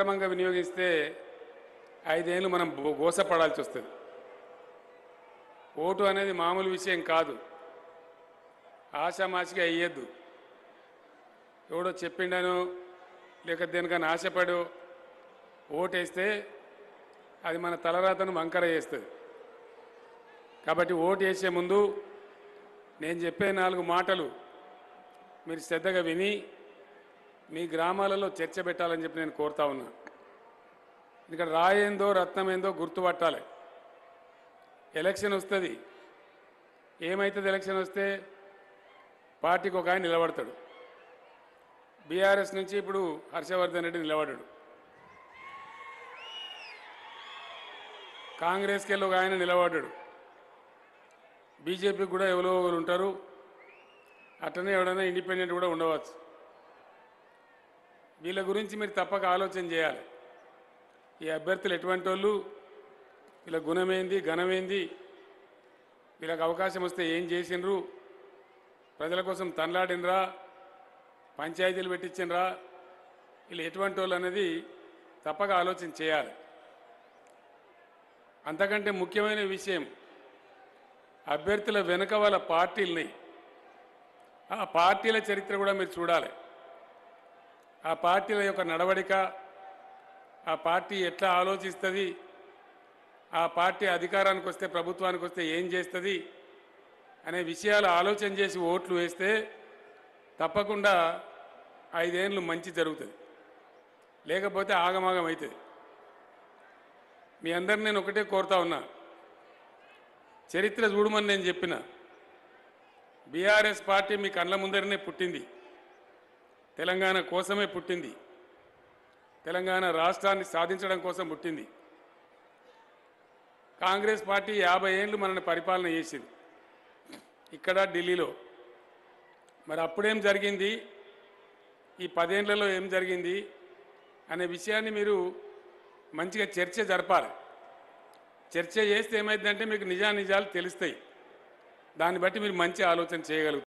సక్రమంగా వినియోగిస్తే ఐదేళ్ళు మనం బో- గోసపడాల్సి వస్తుంది ఓటు అనేది మామూలు విషయం కాదు ఆషామాషిగా అయ్యద్దు ఎవడో చెప్పిండను లేక దేనికన్నా ఆశపడు ఓటేస్తే అది మన తలరాతను వంకర చేస్తుంది కాబట్టి ఓటు వేసే ముందు నేను చెప్పే నాలుగు మాటలు మీరు శ్రద్ధగా విని మీ గ్రామాలలో చర్చ పెట్టాలని చెప్పి నేను కోరుతా ఉన్నా ఇక్కడ రాయేందో రత్నమేందో గుర్తుపట్టాలి ఎలక్షన్ వస్తుంది ఏమవుతుంది ఎలక్షన్ వస్తే పార్టీకి ఒక ఆయన నిలబడతాడు బీఆర్ఎస్ నుంచి ఇప్పుడు హర్షవర్ధన్ రెడ్డి నిలబడ్డాడు కాంగ్రెస్కి వెళ్ళి ఒక ఆయన నిలబడ్డాడు బీజేపీకి కూడా ఎవరో ఒకరు ఉంటారు అట్లనే ఎవడైనా ఇండిపెండెంట్ కూడా ఉండవచ్చు వీళ్ళ గురించి మీరు తప్పక ఆలోచన చేయాలి ఈ అభ్యర్థులు ఎటువంటి వాళ్ళు వీళ్ళ గుణమేంది ఘనమేంది వీళ్ళకి అవకాశం వస్తే ఏం చేసిండ్రు ప్రజల కోసం తనలాడినరా పంచాయతీలు పెట్టించినరా వీళ్ళు ఎటువంటి వాళ్ళు అనేది తప్పక ఆలోచన చేయాలి అంతకంటే ముఖ్యమైన విషయం అభ్యర్థుల వెనుక వాళ్ళ పార్టీలని ఆ పార్టీల చరిత్ర కూడా మీరు చూడాలి ఆ పార్టీల యొక్క నడవడిక ఆ పార్టీ ఎట్లా ఆలోచిస్తుంది ఆ పార్టీ అధికారానికి వస్తే ప్రభుత్వానికి వస్తే ఏం చేస్తుంది అనే విషయాలు ఆలోచన చేసి ఓట్లు వేస్తే తప్పకుండా ఐదేళ్ళు మంచి జరుగుతుంది లేకపోతే ఆగమాగం అవుతుంది మీ అందరిని నేను ఒకటే కోరుతా ఉన్నా చరిత్ర చూడమని నేను చెప్పిన బీఆర్ఎస్ పార్టీ మీ కళ్ళ ముందరనే పుట్టింది తెలంగాణ కోసమే పుట్టింది తెలంగాణ రాష్ట్రాన్ని సాధించడం కోసం పుట్టింది కాంగ్రెస్ పార్టీ యాభై ఏళ్ళు మనల్ని పరిపాలన చేసింది ఇక్కడ ఢిల్లీలో మరి అప్పుడేం జరిగింది ఈ పదేళ్లలో ఏం జరిగింది అనే విషయాన్ని మీరు మంచిగా చర్చ జరపాలి చర్చ చేస్తే ఏమైందంటే మీకు నిజానిజాలు తెలుస్తాయి దాన్ని బట్టి మీరు మంచి ఆలోచన చేయగలుగుతారు